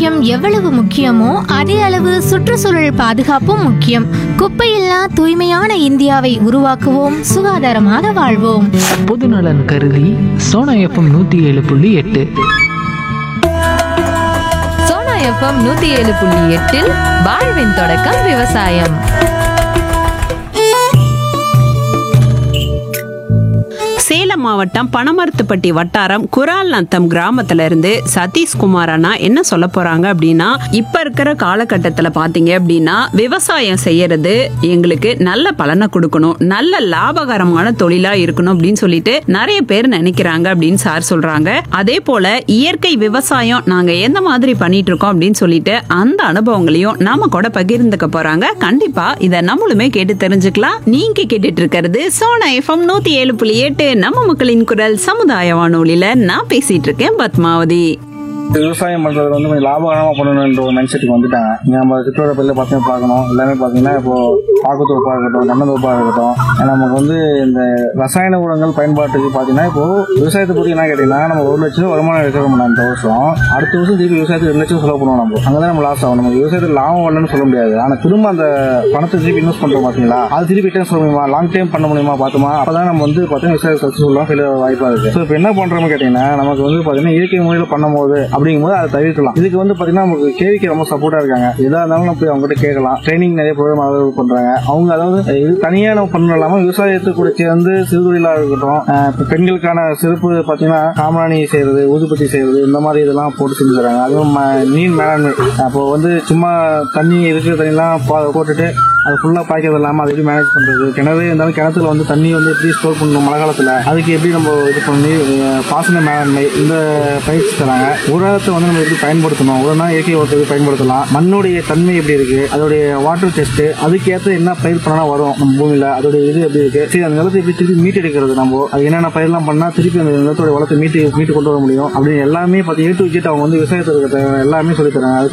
ஆரோக்கியம் எவ்வளவு முக்கியமோ அதே அளவு சுற்றுச்சூழல் பாதுகாப்பும் முக்கியம் குப்பையில்லா தூய்மையான இந்தியாவை உருவாக்குவோம் சுகாதாரமாக வாழ்வோம் பொதுநலன் கருதி சோனா எஃப்எம் நூற்றி ஏழு புள்ளி எட்டு சோனா எஃப்எம் நூத்தி ஏழு புள்ளி எட்டில் வாழ்வின் தொடக்கம் விவசாயம் சேலம் மாவட்டம் பனமரத்துப்பட்டி வட்டாரம் குரால் நத்தம் கிராமத்துல இருந்து சதீஷ்குமார் அண்ணா என்ன சொல்ல போறாங்க அப்படின்னா இப்ப இருக்கிற காலகட்டத்துல பாத்தீங்க அப்படின்னா விவசாயம் செய்யறது எங்களுக்கு நல்ல பலனை கொடுக்கணும் நல்ல லாபகரமான தொழிலா இருக்கணும் அப்படின்னு சொல்லிட்டு நிறைய பேர் நினைக்கிறாங்க அப்படின்னு சார் சொல்றாங்க அதே போல இயற்கை விவசாயம் நாங்க எந்த மாதிரி பண்ணிட்டு இருக்கோம் அப்படின்னு சொல்லிட்டு அந்த அனுபவங்களையும் நாம கூட பகிர்ந்துக்க போறாங்க கண்டிப்பா இத நம்மளுமே கேட்டு தெரிஞ்சுக்கலாம் நீங்க கேட்டுட்டு இருக்கிறது சோனா எஃப்எம் நூத்தி ஏழு புள்ளி எட்டு நம்ம மக்களின் குரல் சமுதாய வானொலியில நான் பேசிட்டு இருக்கேன் பத்மாவதி விவசாயம் பண்றது வந்து கொஞ்சம் லாபகரமா பண்ணணும்ன்ற ஒரு மைண்ட் செட்டுக்கு வந்துட்டாங்க இங்க நம்ம சுற்றுலா பள்ளியில் பார்த்தீங்கன்னா பார்க்கணும் எல்லாமே பார்த்தீங்கன்னா இப்போ பாக்குத்தோப்பா இருக்கட்டும் தென்னந்தோப்பா இருக்கட்டும் ஏன்னா நமக்கு வந்து இந்த ரசாயன உரங்கள் பயன்பாட்டுக்கு பார்த்தீங்கன்னா இப்போ விவசாயத்தை பத்தி என்ன கேட்டீங்கன்னா நம்ம ஒரு லட்சம் வருமானம் எடுக்கிறோம் இந்த வருஷம் அடுத்த வருஷம் திருப்பி விவசாயத்துக்கு ரெண்டு லட்சம் செலவு பண்ணுவோம் நம்ம அங்கதான் நம்ம லாஸ் ஆகும் நமக்கு விவசாயத்தில் லாபம் வரலன்னு சொல்ல முடியாது ஆனா திரும்ப அந்த பணத்தை திருப்பி இன்வெஸ்ட் பண்றோம் பாத்தீங்களா அது திருப்பி ரிட்டர்ன் சொல்ல முடியுமா லாங் டைம் பண்ண முடியுமா பார்த்தோமா அப்பதான் நம்ம வந்து பார்த்தீங்கன்னா விவசாயம் சக்சஸ்ஃபுல்லாக ஃபெயிலியர் வாய்ப்பா இருக்கு ஸோ இப்போ என்ன பண்றோம்னு கேட்டீங்கன்னா நமக்கு வந்து பார்த்தீங்கன்னா இயற்கை முறையில் பண்ணும்போது அப்படிங்கும்போது அதை தவிர்க்கலாம் இதுக்கு வந்து பார்த்தீங்கன்னா நமக்கு கேவிக்கு ரொம்ப சப்போர்ட்டா இருக்காங்க எதா இருந்தாலும் நம்ம போய் அவங்ககிட்ட கேட்கலாம் ட்ரைனிங் நிறைய ப்ரோக்ராம் அவைலபிள் பண்றாங்க அவங்க அதாவது இது தனியா நம்ம பண்ணணும் இல்லாம விவசாயத்தை கூட சேர்ந்து சிறுதொழிலா இருக்கட்டும் அஹ் இப்ப பெண்களுக்கான சிறப்பு பார்த்தீங்கன்னா காமராணி செய்யறது ஊதுபத்தி செய்யறது இந்த மாதிரி இதெல்லாம் போட்டு செஞ்சு தராங்க அதுவும் ம- நீர் மேலாண்மை அப்போ வந்து சும்மா தண்ணி இருக்கிற தண்ணிலாம் பா- போட்டுட்டு அது ஃபுல்லா பாய்க்கிறது இல்லாம அதை எப்படி மேனேஜ் பண்றது கிணறு இருந்தாலும் கிணத்துல வந்து தண்ணி வந்து எப்படி ஸ்டோர் பண்ணணும் மழை காலத்துல அதுக்கு எப்படி நம்ம இது பண்ணி அஹ், பாசன மேலாண்மை இந்த பயிற்சி தராங்க உரத்தை வந்து நம்ம எப்படி பயன்படுத்தணும் உரம்னா இயற்கை உரத்தை எப்படி பயன்படுத்தலாம் மண்ணுடைய தன்மை எப்படி இருக்கு அதோடைய வாட்டர் டெஸ்ட் அதுக்கேற்ற என்ன பயிர் பண்ணா வரும் நம்ம பூமியில அதோடைய இது எப்படி இருக்கு சரி அந்த நிலத்தை எப்படி திருப்பி மீட்டு எடுக்கிறது நம்ம அது என்னென்ன பயிரெல்லாம் பண்ணா திருப்பி அந்த நிலத்தோட வளத்தை மீட்டு மீட்டு கொண்டு வர முடியும் அப்படின்னு எல்லாமே பார்த்து ஏ டு ஜெட் அவங்க வந்து விவசாயத்துக்கு தேவை எல்லாமே சொல்லி தராங்க அது